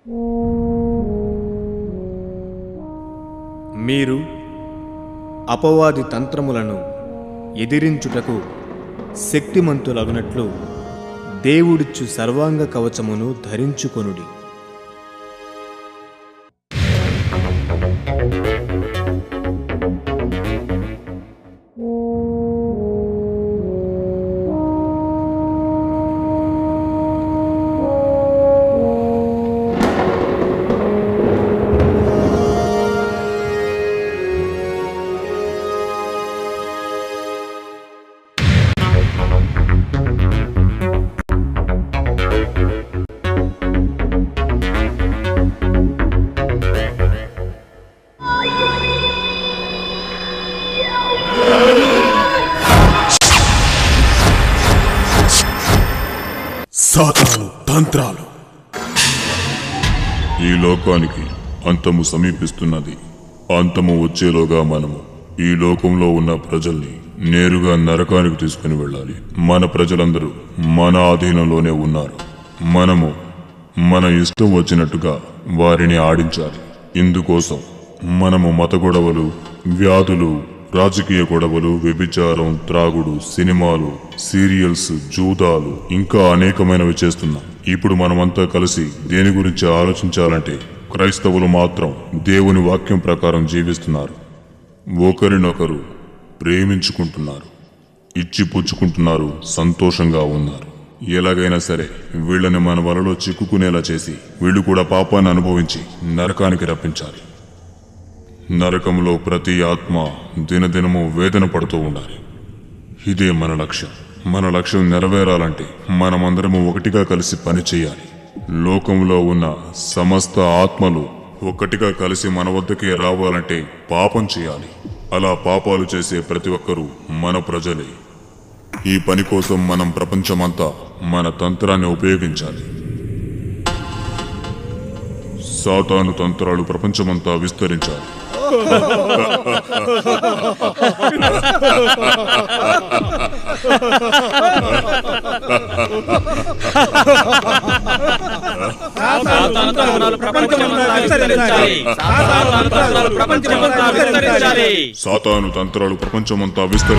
మీరు అపవాది తంత్రములను ఎదిరించుటకు శక్తిమంతులగునట్లు దేవుడిచ్చు సర్వాంగ కవచమును ధరించుకొనుడి సాతాను తంత్రాలు ఈ లోకానికి అంతము సమీపిస్తున్నది అంతము వచ్చేలోగా మనము ఈ లోకంలో ఉన్న ప్రజల్ని నేరుగా నరకానికి తీసుకుని వెళ్ళాలి మన ప్రజలందరూ మన ఆధీనంలోనే ఉన్నారు మనము మన ఇష్టం వచ్చినట్టుగా వారిని ఆడించాలి ఇందుకోసం మనము మత గొడవలు వ్యాధులు రాజకీయ గొడవలు వ్యభిచారం త్రాగుడు సినిమాలు సీరియల్స్ జూదాలు ఇంకా అనేకమైనవి చేస్తున్నాం ఇప్పుడు మనమంతా కలిసి దేని గురించి ఆలోచించాలంటే క్రైస్తవులు మాత్రం దేవుని వాక్యం ప్రకారం జీవిస్తున్నారు ఒకరినొకరు ప్రేమించుకుంటున్నారు ఇచ్చి పుచ్చుకుంటున్నారు సంతోషంగా ఉన్నారు ఎలాగైనా సరే వీళ్ళని మన వలలో చిక్కుకునేలా చేసి వీళ్ళు కూడా పాపాన్ని అనుభవించి నరకానికి రప్పించాలి నరకంలో ప్రతి ఆత్మ దినదినము వేదన పడుతూ ఉండాలి ఇదే మన లక్ష్యం మన లక్ష్యం నెరవేరాలంటే మనమందరము ఒకటిగా కలిసి పని చేయాలి లోకంలో ఉన్న సమస్త ఆత్మలు ఒక్కటిగా కలిసి మన వద్దకే రావాలంటే పాపం చేయాలి అలా పాపాలు చేసే ప్రతి ఒక్కరూ మన ప్రజలే ఈ పని కోసం మనం ప్రపంచమంతా మన తంత్రాన్ని ఉపయోగించాలి సాతాను తంత్రాలు ప్రపంచమంతా విస్తరించాలి సాతానుతంత్రాలు ప్రపంచమంతా విస్తరించాలి సాతానుతంత్రాలు ప్రపంచమంతా విస్తరించాలి సాతాను తంత్రాలు ప్రపంచమంతా విస్తరి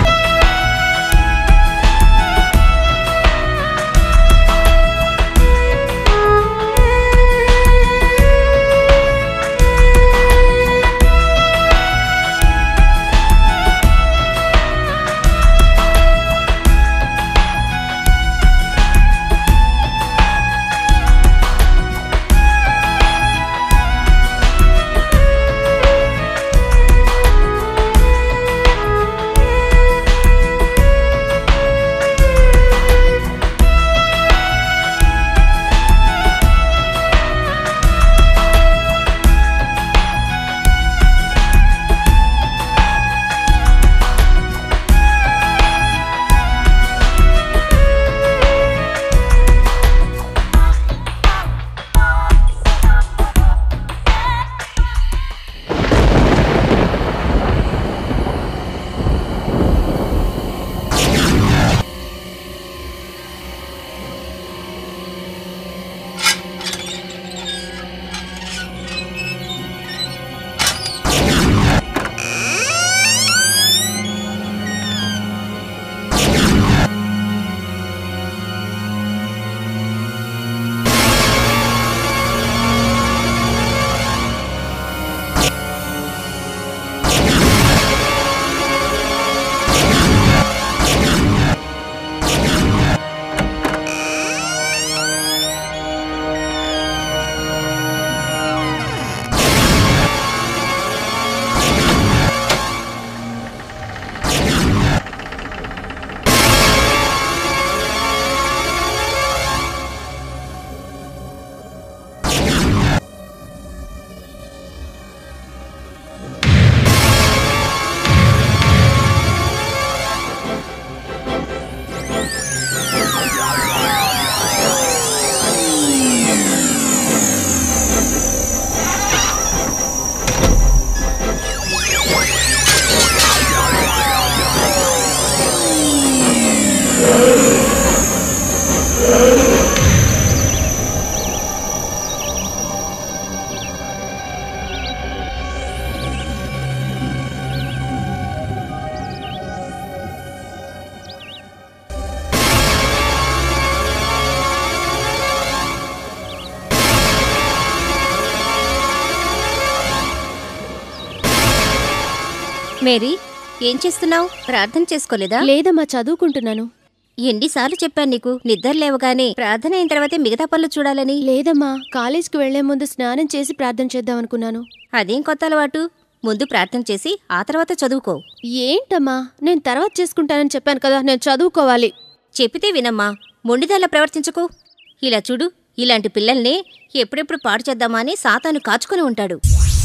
మేరీ ఏం చేస్తున్నావు ప్రార్థన చేసుకోలేదా లేదమ్మా చదువుకుంటున్నాను ఎన్నిసార్లు చెప్పాను నీకు నిద్ర లేవగానే ప్రార్థన అయిన తర్వాతే మిగతా పనులు చూడాలని లేదమ్మా కాలేజ్కి వెళ్లే ముందు స్నానం చేసి ప్రార్థన చేద్దాం అనుకున్నాను అదేం కొత్త అలవాటు ముందు ప్రార్థన చేసి ఆ తర్వాత చదువుకో ఏంటమ్మా నేను తర్వాత చేసుకుంటానని చెప్పాను కదా నేను చదువుకోవాలి చెప్పితే వినమ్మా మొండిదాలా ప్రవర్తించకు ఇలా చూడు ఇలాంటి పిల్లల్ని ఎప్పుడెప్పుడు పాడు చేద్దామా అని సాతాను కాచుకొని ఉంటాడు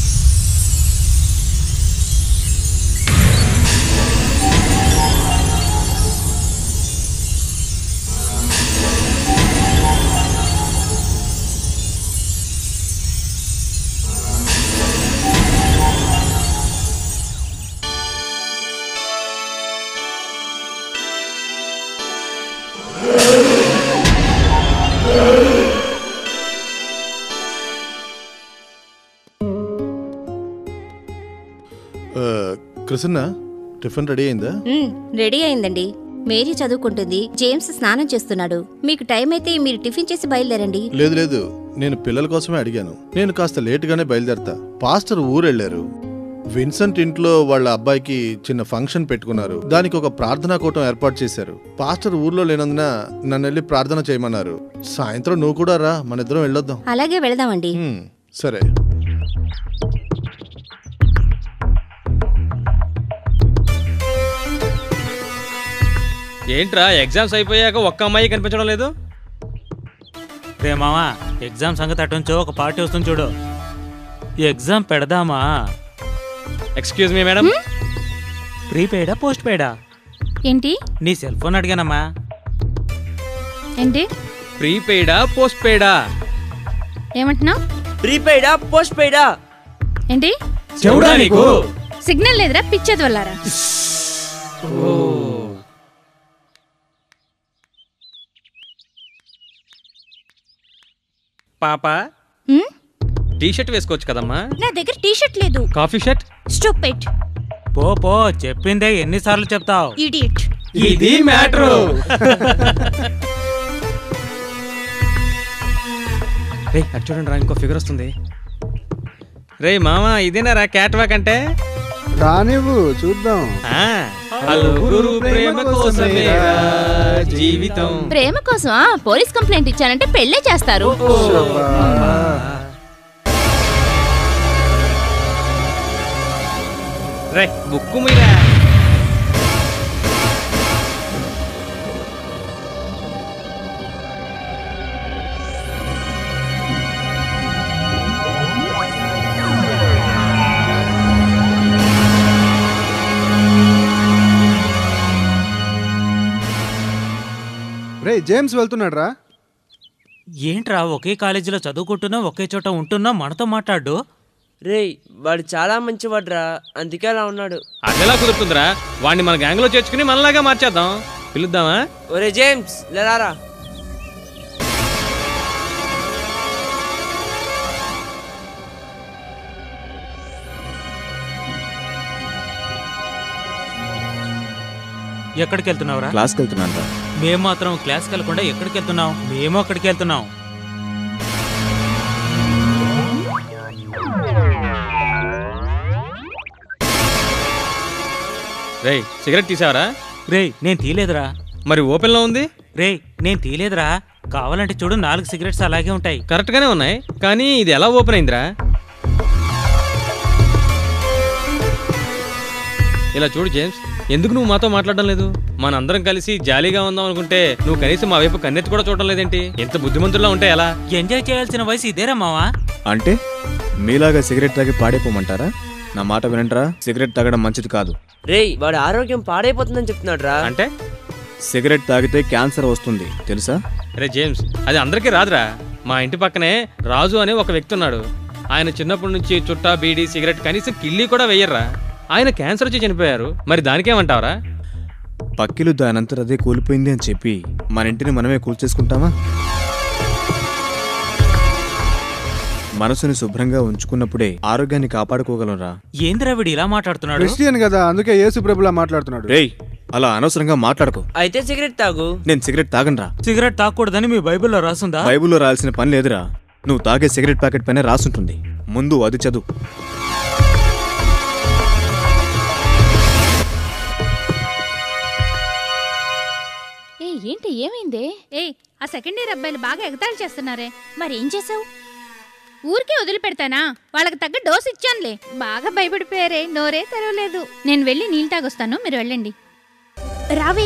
ఆ, కృష్ణ టిఫిన్ రెడీ అయిందా ఉమ్, రెడీ అయిందండి మేరీ చదువుకుంటుంది జేమ్స్ స్నానం చేస్తున్నాడు మీకు టైం అయితే మీరు టిఫిన్ చేసి బయలుదేరండి లేదు లేదు నేను పిల్లల కోసమే అడిగాను నేను కాస్త లేటుగానే బయలుదేరతా పాస్టర్ ఊరెళ్ళారు విన్సెంట్ ఇంట్లో వాళ్ళ అబ్బాయికి చిన్న ఫంక్షన్ పెట్టుకున్నారు దానికి ఒక ప్రార్థనా కూటం ఏర్పాటు చేశారు పాస్టర్ ఊర్లో లేనందున నన్ను వెళ్ళి ప్రార్థన చేయమన్నారు సాయంత్రం నువ్వు కూడా రా మన ఇద్దరం వెళ్ళొద్దాం అలాగే వెళదామండి హ్మ్, సరే ఏంట్రా ఎగ్జామ్స్ అయిపోయాక ఒక్క అమ్మాయి కనిపించడం లేదు రే మామా ఎగ్జామ్ సంగతి అటుంచో ఒక పార్టీ వస్తుంది చూడు ఈ ఎగ్జామ్ పెడదామా ఎక్స్క్యూజ్ మీ మేడం ప్రీపెయిడా పోస్ట్ పెయిడా ఏంటి నీ సెల్ ఫోన్ అడిగానమ్మా ఏంటి ప్రీపెయిడా పోస్ట్ పెయిడా ఏమంటున్నా ప్రీపెయిడా పోస్ట్ పెయిడా ఏంటి చెవుడా నీకు సిగ్నల్ లేదురా పిచ్చేది వల్లారా పాప టీ షర్ట్ వేసుకోవచ్చు కదమ్మా నా దగ్గర టీ షర్ట్ లేదు కాఫీ షర్ట్ స్టూపిడ్ పో పో చెప్పిందే ఎన్నిసార్లు చెప్తావు ఇడియట్ ఇది మ్యాటర్ రే అటు చూడండి రా ఇంకో ఫిగర్ వస్తుంది రే మామ ఇదేనారా క్యాట్ వాక్ అంటే రానివ్వు చూద్దాం ఆ, నలుగురు ప్రేమ కోసమేరా జీవితం ప్రేమ కోసం పోలీస్ కంప్లైంట్ ఇచ్చానంటే పెళ్ళే చేస్తారు రే బుక్కు మీరా రే జేమ్స్ వెళ్తున్నాడు రా ఏంట్రా ఒకే కాలేజీలో చదువుకుంటున్నా ఒకే చోట ఉంటున్నా మనతో మాట్లాడు రేయ్ వాడు చాలా మంచివాడ్రా అందుకే అలా ఉన్నాడు అదెలా కుదురుతుందిరా వాడిని మన గ్యాంగ్ లో చేర్చుకుని మనలాగా మార్చేద్దాం పిలుద్దామా ఒరే జేమ్స్ లేరారా ఎక్కడికి వెళ్తున్నావురా క్లాస్కి వెళ్తున్నాను రా మేము మాత్రం క్లాస్కి వెళ్ళకుండా ఎక్కడికి వెళ్తున్నాం మేము అక్కడికి వెళ్తున్నాం రే సిగరెట్ తీసావరా రేయ్ నేను తీలేదురా మరి ఓపెన్ లో ఉంది రేయ్ నేను తీలేదురా కావాలంటే చూడు నాలుగు సిగరెట్స్ అలాగే ఉంటాయి కరెక్ట్ గానే ఉన్నాయి కానీ ఇది ఎలా ఓపెన్ అయిందిరా ఇలా చూడు జేమ్స్ ఎందుకు నువ్వు మాతో మాట్లాడడం లేదు మనందరం కలిసి జాలీగా ఉందాం అనుకుంటే నువ్వు కనీసం మా వైపు కన్నెత్తి కూడా చూడడం లేదేంటి ఎంత బుద్ధిమంతుల్లా ఉంటే ఎలా ఎంజాయ్ చేయాల్సిన వయసు ఇదేరా మావా అంటే మీలాగా సిగరెట్ తాగి పాడైపోమంటారా నా మాట వినంటారా సిగరెట్ తాగడం మంచిది కాదు రేయ్ వాడి ఆరోగ్యం పాడైపోతుందని చెప్తున్నాడు రా అంటే సిగరెట్ తాగితే క్యాన్సర్ వస్తుంది తెలుసా రే జేమ్స్ అది అందరికీ రాదురా మా ఇంటి పక్కనే రాజు అనే ఒక వ్యక్తి ఉన్నాడు ఆయన చిన్నప్పటి నుంచి చుట్టా బీడీ సిగరెట్ కనీసం కిళ్ళీ కూడా వేయర్రా ఆయన క్యాన్సర్ వచ్చి చనిపోయారు మరి దానికేమంటావరా పక్కిలు దానంతట అదే కూలిపోయింది అని చెప్పి మన ఇంటిని మనమే కూల్చేసుకుంటామా మనసుని శుభ్రంగా ఉంచుకున్నప్పుడే ఆరోగ్యాన్ని కాపాడుకోగలంరా ఏందిరా వీడు ఇలా మాట్లాడుతున్నాడు క్రిస్టియన్ కదా అందుకే యేసు ప్రభులా మాట్లాడుతున్నాడు రేయ్ అలా అనవసరంగా మాట్లాడుకో అయితే సిగరెట్ తాగు నేను సిగరెట్ తాగనరా సిగరెట్ తాగకూడదని మీ బైబిల్లో రాసుందా బైబిల్లో రాయాల్సిన పని లేదురా నువ్వు తాగే సిగరెట్ ప్యాకెట్ పైన రాసుంటుంది ముందు అది చదువు ఏంటి ఏమైందే ఏయ్ ఆ సెకండ్ ఇయర్ అబ్బాయిలు బాగా ఎగతాళి చేస్తున్నారే మరేం చేసావు ఊరికే వదిలిపెడతానా వాళ్ళకి తగ్గ డోస్ ఇచ్చానులే బాగా భయపడిపోయారే నోరే తెరవలేదు నేను వెళ్ళి నీళ్ళు తాగొస్తాను మీరు వెళ్ళండి రావే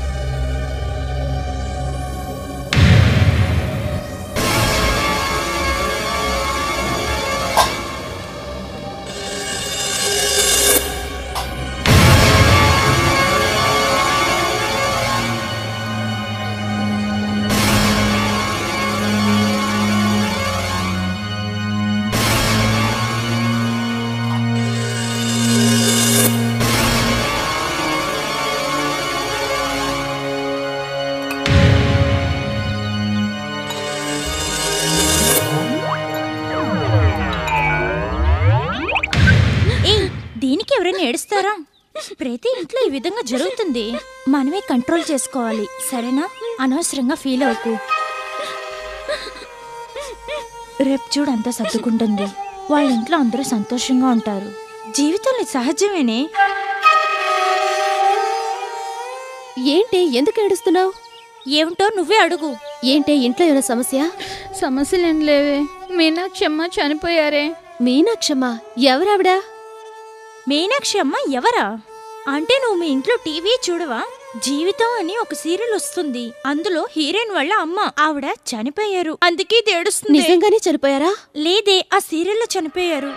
ఏయ్ దీనికి ఎవరైనా ఏడుస్తారా ప్రతి ఇంట్లో ఈ విధంగా జరుగుతుంది మనమే కంట్రోల్ చేసుకోవాలి సరేనా అనవసరంగా ఫీల్ అవ్వకు రేపు చూడు అంతా సర్దుకుంటుంది వాళ్ళ ఇంట్లో అందరూ సంతోషంగా ఉంటారు జీవితంలో ఇది సహజమేనే ఏంటి ఎందుకు ఏడుస్తున్నావు ఏమిటో నువ్వే అడుగు ఏంటి ఇంట్లో ఏమైనా సమస్య సమస్యలేం లేవే మీనాక్షి అమ్మ చనిపోయారే మీనాక్షమ్మ ఎవరావిడా మీనాక్షి అమ్మ ఎవరా అంటే నువ్వు మీ ఇంట్లో టీవీ చూడవా జీవితం అని ఒక సీరియల్ వస్తుంది అందులో హీరోయిన్ వాళ్ళ అమ్మ ఆవిడ చనిపోయారు అందుకే ఇది ఏడుస్తుంది నిజంగానే చనిపోయారా లేదే ఆ సీరియల్లో చనిపోయారు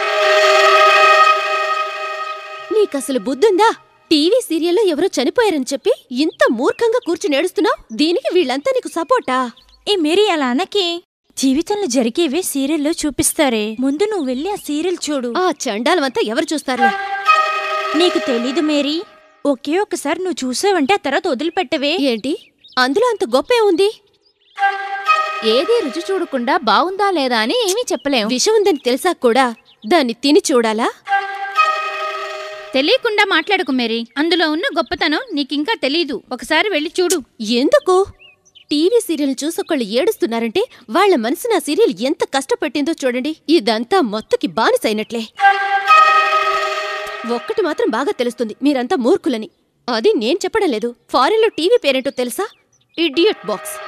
నీకసలు బుద్ధుందా టీవీ సీరియల్లో ఎవరో చనిపోయారని చెప్పి ఇంత మూర్ఖంగా కూర్చుని ఏడుస్తున్నావు దీనికి వీళ్ళంతా నీకు సపోర్టా ఏ మేరీ అలా అనకే జీవితంలో జరిగేవే సీరియల్లో చూపిస్తారే ముందు నువ్వు వెళ్ళి ఆ సీరియల్ చూడు ఆ చండాలమంతా ఎవరు చూస్తారులే నీకు తెలీదు మేరీ ఒకే ఒకసారి నువ్వు చూసావంటే ఆ తర్వాత వదిలిపెట్టవే ఏంటి అందులో అంత గొప్పే ఉంది ఏది రుచి చూడకుండా బాగుందా లేదా అని ఏమీ చెప్పలేం విషం ఉందని తెలిసాక కూడా దాన్ని తిని చూడాలా తెలియకుండా మాట్లాడకు మేరీ అందులో ఉన్న గొప్పతనం నీకింకా తెలీదు ఒకసారి వెళ్ళి చూడు ఎందుకు టీవీ సీరియల్ చూసొకళ్ళు ఏడుస్తున్నారంటే వాళ్ళ మనసు నా సీరియల్ ఎంత కష్టపెట్టిందో చూడండి ఇదంతా మొత్తకి బానిసైనట్లే ఒక్కటి మాత్రం బాగా తెలుస్తుంది మీరంతా మూర్ఖులని అది నేను చెప్పడం లేదు ఫారెన్లో టీవీ పేరేంటో తెలుసా ఇడియట్ బాక్స్